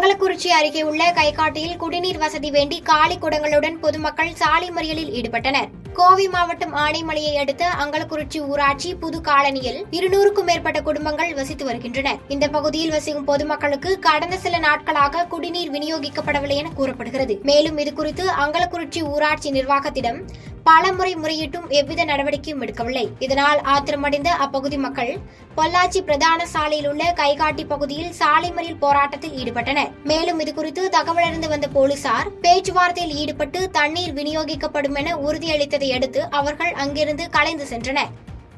அங்கலக்குறிச்சி அருகே உள்ள கைகாட்டியில் குடிநீர் வசதி வேண்டி காலி குடங்களுடன் பொதுமக்கள் சாலை மறியலில் ஈடுபட்டனர் கோவை மாவட்டம் ஆனைமலையை அடுத்த அங்கலக்குறிச்சி ஊராட்சி புது காலனியில் இருநூறுக்கும் மேற்பட்ட குடும்பங்கள் வசித்து வருகின்றன இந்த பகுதியில் வசிக்கும் பொதுமக்களுக்கு கடந்த சில நாட்களாக குடிநீர் விநியோகிக்கப்படவில்லை என கூறப்படுகிறது மேலும் இதுகுறித்து அங்கலக்குறிச்சி ஊராட்சி நிர்வாகத்திடம் பல முறை முறையிட்டும் எவ்வித நடவடிக்கையும் எடுக்கவில்லை இதனால் ஆத்திரமடைந்த அப்பகுதி மக்கள் பொள்ளாச்சி பிரதான சாலையில் உள்ள கைகாட்டி பகுதியில் சாலை மறியல் போராட்டத்தில் ஈடுபட்டனர் மேலும் இதுகுறித்து தகவல் அறிந்து வந்த போலீசார் பேச்சுவார்த்தையில் ஈடுபட்டு தண்ணீர் விநியோகிக்கப்படும் என உறுதியளித்ததை அடுத்து அவர்கள் அங்கிருந்து கலைந்து சென்றனர்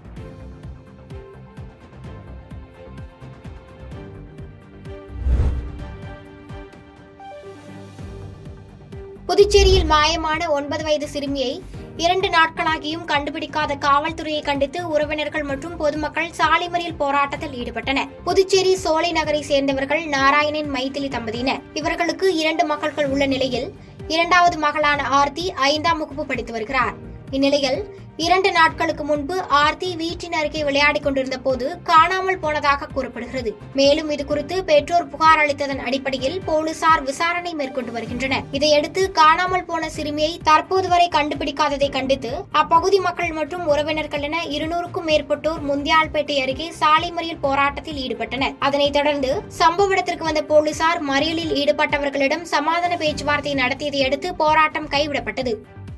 புதுச்சேரியில் மாயமான ஒன்பது வயது சிறுமியை இரண்டு நாட்களாகியும் கண்டுபிடிக்காத காவல்துறையை கண்டித்து உறவினர்கள் மற்றும் பொதுமக்கள் சாலை மறியல் போராட்டத்தில் ஈடுபட்டனர் புதுச்சேரி சோலை நகரை சேர்ந்தவர்கள் நாராயணன் மைத்திலி தம்பதியினர் இவர்களுக்கு இரண்டு மகள்கள் உள்ள நிலையில் இரண்டாவது மகளான ஆர்த்தி ஐந்தாம் வகுப்பு படித்து வருகிறார் இந்நிலையில் இரண்டு நாட்களுக்கு முன்பு ஆர்த்தி வீட்டின் அருகே விளையாடிக் கொண்டிருந்த போது காணாமல் போனதாக கூறப்படுகிறது மேலும் இதுகுறித்து பெற்றோர் புகார் அளித்ததன் அடிப்படையில் போலீசார் விசாரணை மேற்கொண்டு வருகின்றனர் இதையடுத்து காணாமல் போன சிறுமியை தற்போது வரை கண்டுபிடிக்காததை கண்டித்து அப்பகுதி மக்கள் மற்றும் உறவினர்கள் என இருநூறுக்கும் மேற்பட்டோர் முந்தியால்பேட்டை அருகே சாலை மறியல் போராட்டத்தில் ஈடுபட்டனர் அதனைத் தொடர்ந்து சம்பவ இடத்திற்கு வந்த போலீசார் மறியலில் ஈடுபட்டவர்களிடம் சமாதான பேச்சுவார்த்தை நடத்தியதை அடுத்து போராட்டம் கைவிடப்பட்டது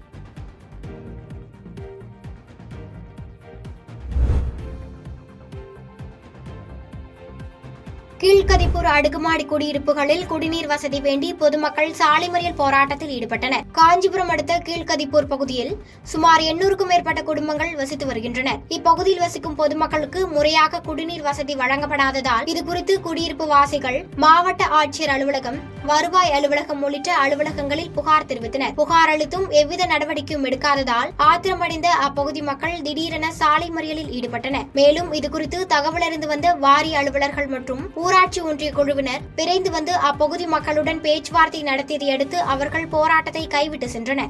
கீழ்கதிப்பூர் அடுக்குமாடி குடியிருப்புகளில் குடிநீர் வசதி வேண்டி பொதுமக்கள் சாலை மறியல் போராட்டத்தில் ஈடுபட்டனர் காஞ்சிபுரம் அடுத்த கீழ்கதிப்பூர் பகுதியில் சுமார் எண்ணூறுக்கும் மேற்பட்ட குடும்பங்கள் வசித்து வருகின்றனர் இப்பகுதியில் வசிக்கும் பொதுமக்களுக்கு முறையாக குடிநீர் வசதி வழங்கப்படாததால் இதுகுறித்து குடியிருப்பு வாசிகள் மாவட்ட ஆட்சியர் அலுவலகம் வருவாய் அலுவலகம் உள்ளிட்ட அலுவலகங்களில் புகார் தெரிவித்தனர் புகார் அளித்தும் எவ்வித நடவடிக்கையும் எடுக்காததால் ஆத்திரமடைந்த அப்பகுதி மக்கள் திடீரென சாலை மறியலில் ஈடுபட்டனர் மேலும் இதுகுறித்து தகவல் அறிந்து வந்த வாரிய அலுவலர்கள் மற்றும் ஊராட்சி ஒன்றிய குழுவினர் விரைந்து வந்து அப்பகுதி மக்களுடன் பேச்சுவார்த்தை நடத்தியதை அடுத்து அவர்கள் போராட்டத்தை கைவிட்டு சென்றனர்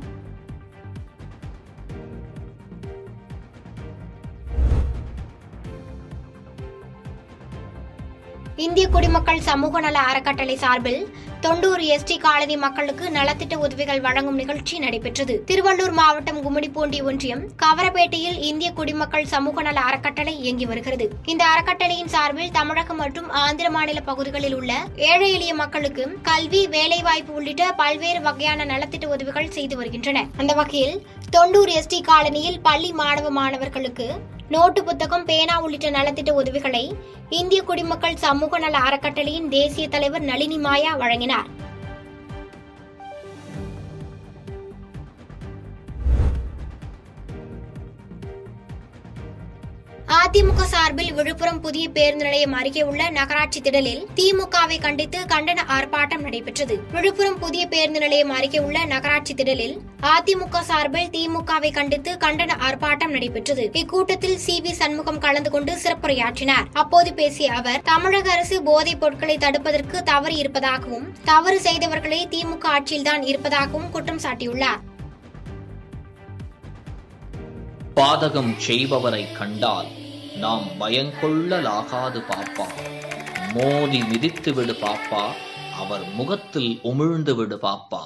இந்திய குடிமக்கள் சமூக நல அறக்கட்டளை சார்பில் தொண்டூர் எஸ்டி காலனி மக்களுக்கு நலத்திட்ட உதவிகள் வழங்கும் நிகழ்ச்சி நடைபெற்றது திருவள்ளூர் மாவட்டம் கும்மிடிப்பூண்டி ஒன்றியம் கவரப்பேட்டையில் இந்திய குடிமக்கள் சமூக நல அறக்கட்டளை இயங்கி வருகிறது இந்த அறக்கட்டளையின் சார்பில் தமிழகம் மற்றும் ஆந்திர மாநில பகுதிகளில் உள்ள ஏழை எளிய மக்களுக்கு கல்வி வேலைவாய்ப்பு உள்ளிட்ட பல்வேறு வகையான நலத்திட்ட உதவிகள் செய்து வருகின்றன அந்த வகையில் தொண்டூர் எஸ்டி காலனியில் பள்ளி மாணவ மாணவர்களுக்கு நோட்டு புத்தகம் பேனா உள்ளிட்ட நலத்திட்ட உதவிகளை இந்திய குடிமக்கள் சமூக நல அறக்கட்டளையின் தேசிய தலைவர் நளினி மாயா வழங்கினார் அதிமுக சார்பில் விழுப்புரம் புதிய பேருந்து நிலையம் அருகே உள்ள நகராட்சி திடலில் திமுகவை கண்டித்து கண்டன ஆர்ப்பாட்டம் நடைபெற்றது விழுப்புரம் புதிய பேருந்து நிலையம் அருகே உள்ள நகராட்சி திடலில் அதிமுக சார்பில் திமுகவை கண்டித்து கண்டன ஆர்ப்பாட்டம் நடைபெற்றது இக்கூட்டத்தில் சி வி சண்முகம் கலந்து கொண்டு சிறப்புரையாற்றினார் அப்போது பேசிய அவர் தமிழக அரசு போதைப் பொருட்களை தடுப்பதற்கு தவறு இருப்பதாகவும் தவறு செய்தவர்களே திமுக ஆட்சியில்தான் இருப்பதாகவும் குற்றம் சாட்டியுள்ளார் பாதகம் செய்பவரை கண்டால் நாம் பயங்கொள்ளலாகாது பாப்பா மோதி மிதித்து விடு பாப்பா அவர் முகத்தில் உமிழ்ந்து விடு பாப்பா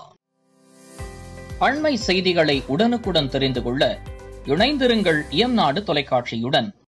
அண்மை செய்திகளை உடனுக்குடன் தெரிந்து கொள்ள இணைந்திருங்கள் இயம்நாடு தொலைக்காட்சியுடன்